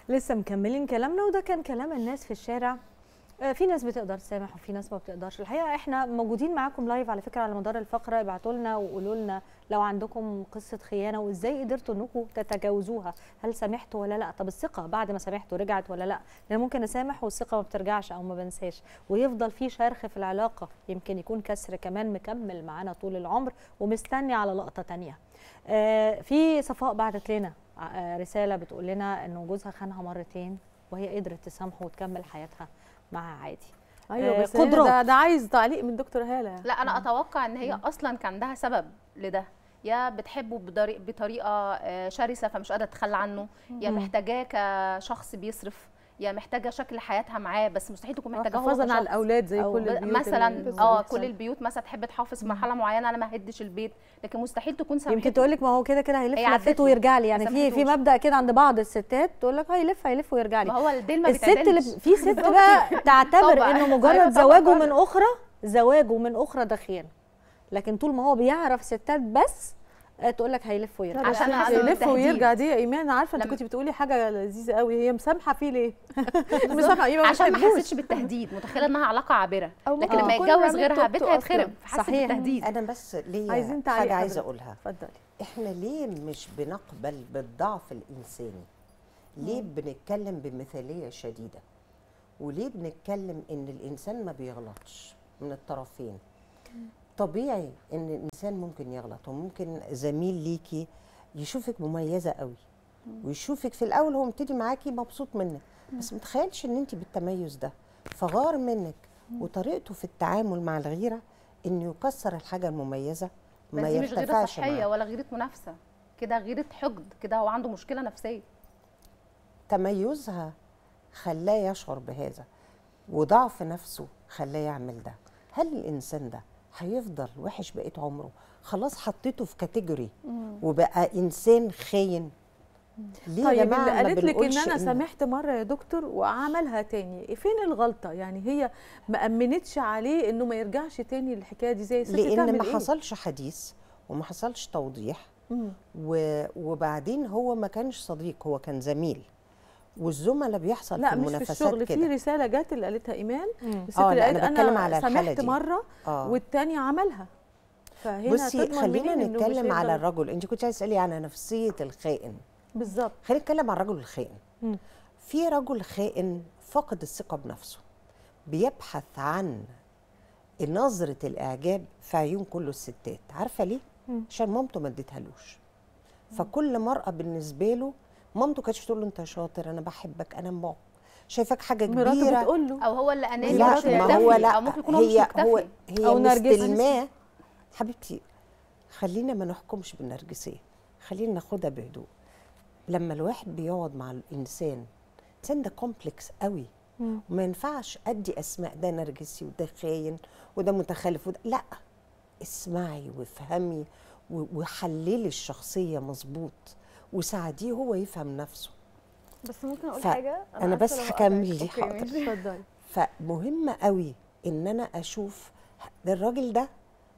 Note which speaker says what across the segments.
Speaker 1: لسه مكملين كلامنا وده كان كلام الناس في الشارع آه، في ناس بتقدر تسامح وفي ناس ما بتقدرش الحقيقه احنا موجودين معاكم لايف على فكره على مدار الفقره ابعتوا لنا وقولوا لنا لو عندكم قصه خيانه وازاي قدرتوا انكم تتجاوزوها هل سامحتوا ولا لا طب الثقه بعد ما سامحتوا رجعت ولا لا لان ممكن اسامح والثقه ما بترجعش او ما بنساش ويفضل في شرخ في العلاقه يمكن يكون كسر كمان مكمل معانا طول العمر ومستني على لقطه تانية آه، في صفاء بعتت لنا آه، رساله بتقول لنا انه جوزها خانها مرتين وهي قدرت تسامحه وتكمل حياتها معاه عادي
Speaker 2: ايوه
Speaker 1: آه،
Speaker 2: بس هنا
Speaker 1: قدرات.
Speaker 2: ده, ده عايز تعليق من دكتور هاله
Speaker 3: لا انا اتوقع ان هي اصلا كان عندها سبب لده يا بتحبه بدري- بطريقه آه، شرسه فمش قادره تتخلى عنه يا
Speaker 1: مم.
Speaker 3: محتاجاه كشخص بيصرف يا محتاجه شكل حياتها معاه بس مستحيل تكون محتاجاه هو
Speaker 2: حفاظا على
Speaker 3: كشخص.
Speaker 2: الاولاد زي
Speaker 1: أو
Speaker 2: كل البيوت
Speaker 3: مثلا
Speaker 2: اللي
Speaker 3: اه
Speaker 2: بتحصل.
Speaker 3: كل البيوت مثلا تحب تحافظ في مرحله معينه انا ما هدش البيت لكن مستحيل تكون سامحته
Speaker 1: يمكن تقول لك ما هو كده كده هيلف
Speaker 3: هي عدت
Speaker 1: لفته
Speaker 3: له.
Speaker 1: ويرجع لي يعني
Speaker 3: ما
Speaker 1: في في
Speaker 3: سامحتوش.
Speaker 1: مبدا كده عند بعض الستات تقول لك هيلف هيلف ويرجع لي
Speaker 3: ما هو الديل ما
Speaker 1: الست اللي
Speaker 3: بيتعدلش
Speaker 1: في ست بقى تعتبر
Speaker 3: طبعا.
Speaker 1: انه
Speaker 3: أيوة
Speaker 1: مجرد
Speaker 3: طبعا
Speaker 1: زواجه
Speaker 3: طبعا.
Speaker 1: من اخرى زواجه من اخرى ده خيانه لكن طول ما هو بيعرف ستات بس آه، تقول لك هيلف ويرجع
Speaker 3: عشان
Speaker 2: عشان
Speaker 3: أصلاً
Speaker 2: يلف
Speaker 3: التهديد.
Speaker 2: ويرجع دي يا ايمان عارفه انت
Speaker 3: لما-
Speaker 2: كنت بتقولي حاجه لذيذه قوي هي مسامحه فيه ليه مسامحه ايه ما
Speaker 3: عشان ما
Speaker 2: بتحبوش.
Speaker 3: حسيتش بالتهديد متخيله انها علاقه عابره
Speaker 4: أو
Speaker 3: لكن
Speaker 4: ممكن
Speaker 3: لما
Speaker 4: تكون
Speaker 3: يتجوز
Speaker 4: رمت
Speaker 3: غيرها
Speaker 4: توبته
Speaker 3: بيتها يتخرب
Speaker 4: أصلاً.
Speaker 3: فحست
Speaker 1: صحيح.
Speaker 3: بالتهديد
Speaker 5: انا بس ليا
Speaker 2: عايزين تعليق
Speaker 5: حاجه عايزه
Speaker 2: حضرتك.
Speaker 5: اقولها
Speaker 2: اتفضلي
Speaker 5: احنا ليه مش بنقبل بالضعف الانساني ليه بنتكلم بمثاليه شديده وليه بنتكلم ان الانسان ما بيغلطش من الطرفين طبيعي ان الانسان ممكن يغلط وممكن زميل ليكي يشوفك مميزه قوي ويشوفك في الاول هو مبتدي معاكي مبسوط منك بس متخيلش ان انت بالتميز ده فغار منك وطريقته في التعامل مع الغيره انه يكسر الحاجه المميزه
Speaker 3: بس
Speaker 5: ما
Speaker 3: دي مش غيره
Speaker 5: يرتفعش
Speaker 3: صحيه
Speaker 5: معاه.
Speaker 3: ولا غيره منافسه كده غيره حقد كده هو عنده مشكله نفسيه
Speaker 5: تميزها خلاه يشعر بهذا وضعف نفسه خلاه يعمل ده هل الانسان ده هيفضل وحش بقيت عمره خلاص حطيته في كاتيجوري وبقى انسان خاين ليه يا
Speaker 2: طيب
Speaker 5: جماعه
Speaker 2: اللي
Speaker 5: ما
Speaker 2: قالت لك ان
Speaker 5: بنقولش
Speaker 2: انا
Speaker 5: إن-
Speaker 2: سامحت مره يا دكتور وعملها تاني فين الغلطه يعني هي ما امنتش عليه انه ما يرجعش تاني للحكايه دي زي الست
Speaker 5: لان
Speaker 2: تعمل
Speaker 5: ما
Speaker 2: إيه؟
Speaker 5: حصلش حديث وما حصلش توضيح
Speaker 2: مم.
Speaker 5: و... وبعدين هو ما كانش صديق هو كان زميل والزملاء بيحصل
Speaker 2: لا
Speaker 5: في
Speaker 2: مش في
Speaker 5: المنافسات
Speaker 2: الشغل في
Speaker 5: كده
Speaker 2: رساله جت اللي قالتها ايمان الست
Speaker 5: آه،
Speaker 2: اللي
Speaker 5: لا،
Speaker 2: قالت
Speaker 5: أنا بتكلم على الحالة
Speaker 2: سامحت
Speaker 5: دي.
Speaker 2: مره
Speaker 5: آه.
Speaker 2: والتاني عملها فهنا
Speaker 5: بصي
Speaker 2: تضمن
Speaker 5: خلينا
Speaker 2: منين إنه مش
Speaker 5: نتكلم على
Speaker 2: هيفضل-
Speaker 5: الرجل انت كنت عايزه تسالي عن نفسيه الخائن
Speaker 2: بالظبط
Speaker 5: خلينا نتكلم عن الرجل الخائن
Speaker 1: مم.
Speaker 5: في رجل خائن فقد الثقه بنفسه بيبحث عن نظره الاعجاب في عيون كل الستات عارفه ليه
Speaker 1: مم.
Speaker 5: عشان مامته ما اديتهالوش فكل مرأة بالنسبة له مامته كانتش تقول له انت شاطر انا بحبك انا مو شايفاك حاجة
Speaker 2: مراته
Speaker 5: كبيرة
Speaker 2: بتقول له
Speaker 3: او هو اللي اناني
Speaker 5: لا
Speaker 3: مش
Speaker 5: ما هو
Speaker 3: مكتفي
Speaker 5: لا
Speaker 3: او ممكن يكون هو مش
Speaker 5: هي هو
Speaker 3: مكتفي
Speaker 5: هي
Speaker 1: أو نرجسي.
Speaker 5: مستلماه حبيبتي خلينا ما نحكمش بالنرجسيه خلينا ناخدها بهدوء لما الواحد بيقعد مع الانسان الانسان ده كومبلكس قوي
Speaker 1: مم.
Speaker 5: وما ينفعش ادي اسماء ده نرجسي وده خاين وده متخلف وده لا اسمعي وافهمي و- وحللي الشخصيه مظبوط وساعديه هو يفهم نفسه
Speaker 4: بس ممكن اقول
Speaker 5: ف-
Speaker 4: حاجه
Speaker 5: أنا
Speaker 4: آسفة
Speaker 5: بس
Speaker 4: لو
Speaker 5: هكمل
Speaker 4: هقطعك.
Speaker 5: دي،
Speaker 4: أوكي،
Speaker 5: حاضر.
Speaker 4: ماشي.
Speaker 2: اتفضلي
Speaker 5: فمهم قوي ان انا اشوف ده الراجل ده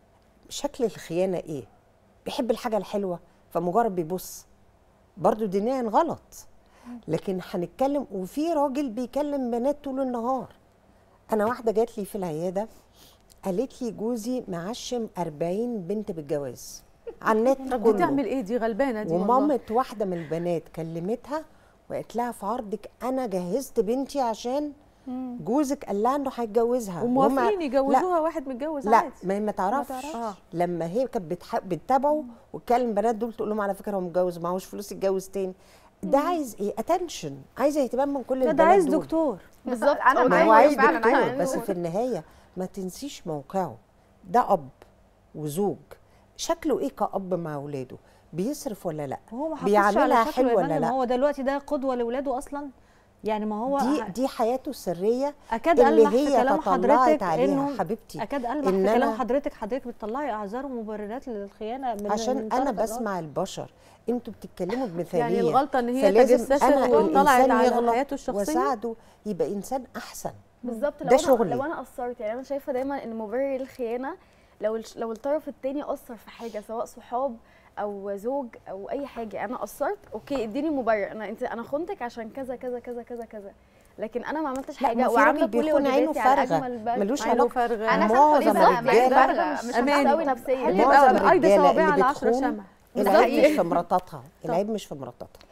Speaker 5: شكل الخيانه ايه بيحب الحاجه الحلوه فمجرد بيبص برضو دينيا غلط لكن هنتكلم وفي راجل بيكلم بنات طول النهار انا واحده جات لي في العياده قالت لي جوزي معشم 40 بنت بالجواز على النت
Speaker 2: طب دي
Speaker 5: كله.
Speaker 2: تعمل ايه دي غلبانه دي والله.
Speaker 5: ومامة واحدة من البنات كلمتها وقالت لها في عرضك أنا جهزت بنتي عشان جوزك قال لها إنه هيتجوزها وهم-
Speaker 2: وموافقين
Speaker 5: لا
Speaker 2: يجوزوها واحد متجوز
Speaker 5: لا
Speaker 2: عادي
Speaker 5: ما هي ما تعرفش
Speaker 2: تعرفش. آه.
Speaker 5: لما هي كانت بتح... بتتابعه وتكلم البنات دول تقول لهم على فكره هو متجوز معهوش فلوس يتجوز تاني ده عايز ايه اتنشن عايز اهتمام من كل
Speaker 1: لا
Speaker 5: البنات
Speaker 1: ده عايز
Speaker 5: دول.
Speaker 1: دكتور
Speaker 3: بالظبط
Speaker 4: أنا
Speaker 5: ما
Speaker 4: معاك.
Speaker 5: هو عايز
Speaker 4: فعلاً
Speaker 5: دكتور
Speaker 4: عايز
Speaker 5: بس
Speaker 4: دكتور.
Speaker 5: في النهايه ما تنسيش موقعه ده اب وزوج شكله ايه كأب مع اولاده بيصرف ولا لا
Speaker 1: هو ما حافظش على
Speaker 5: بيعملها
Speaker 1: شكله
Speaker 5: حلو
Speaker 1: يا
Speaker 5: ولا
Speaker 1: فندم
Speaker 5: لا
Speaker 1: هو دلوقتي ده قدوه لاولاده اصلا يعني ما هو
Speaker 5: دي دي حياته السريه
Speaker 1: اكاد
Speaker 5: اللي
Speaker 1: المح في
Speaker 5: هي
Speaker 1: كلام
Speaker 5: تطلعت
Speaker 1: حضرتك
Speaker 5: عليها
Speaker 1: انه
Speaker 5: حبيبتي
Speaker 1: اكاد المح
Speaker 5: إن
Speaker 1: في كلام
Speaker 5: أنا-
Speaker 1: حضرتك حضرتك بتطلعي اعذار ومبررات للخيانه من
Speaker 5: عشان
Speaker 1: من
Speaker 5: انا
Speaker 1: طرف الراجل.
Speaker 5: بسمع البشر انتوا بتتكلموا بمثاليه
Speaker 2: يعني الغلطه ان هي
Speaker 5: فلازم
Speaker 2: تجسست
Speaker 5: انا
Speaker 2: وطلعت
Speaker 5: الانسان
Speaker 2: على
Speaker 5: يغلط
Speaker 2: حياته الشخصيه
Speaker 5: واساعده يبقى انسان احسن
Speaker 4: بالظبط
Speaker 5: ده
Speaker 4: لو انا
Speaker 5: شغلي.
Speaker 4: لو انا قصرت يعني انا شايفه دايما ان مبرر الخيانه لو الش- لو الطرف الثاني قصر في حاجه سواء صحاب او زوج او اي حاجه انا قصرت اوكي اديني مبرر انا انت انا خنتك عشان كذا كذا كذا كذا كذا لكن انا ما عملتش
Speaker 5: لا،
Speaker 4: حاجه
Speaker 5: ما في
Speaker 4: وعامله
Speaker 5: راجل
Speaker 4: كل
Speaker 5: بيكون عينه
Speaker 4: واجباتي على
Speaker 5: فارغة،
Speaker 4: اجمل بال
Speaker 5: ملوش
Speaker 2: عينه
Speaker 5: علاقه
Speaker 2: فارغه
Speaker 3: انا
Speaker 5: معظم
Speaker 3: سامحه ليه بقى
Speaker 5: الرجالة
Speaker 3: مش
Speaker 4: مش
Speaker 2: أماني.
Speaker 4: هتساوي نفسيا
Speaker 2: اللي
Speaker 5: معظم
Speaker 2: يبقى ايدي
Speaker 5: الرجالة
Speaker 2: صوابعها
Speaker 5: اللي
Speaker 2: على 10
Speaker 5: بتخون
Speaker 2: شمع
Speaker 5: العيب مش في مراتاتها العيب مش في مراتاتها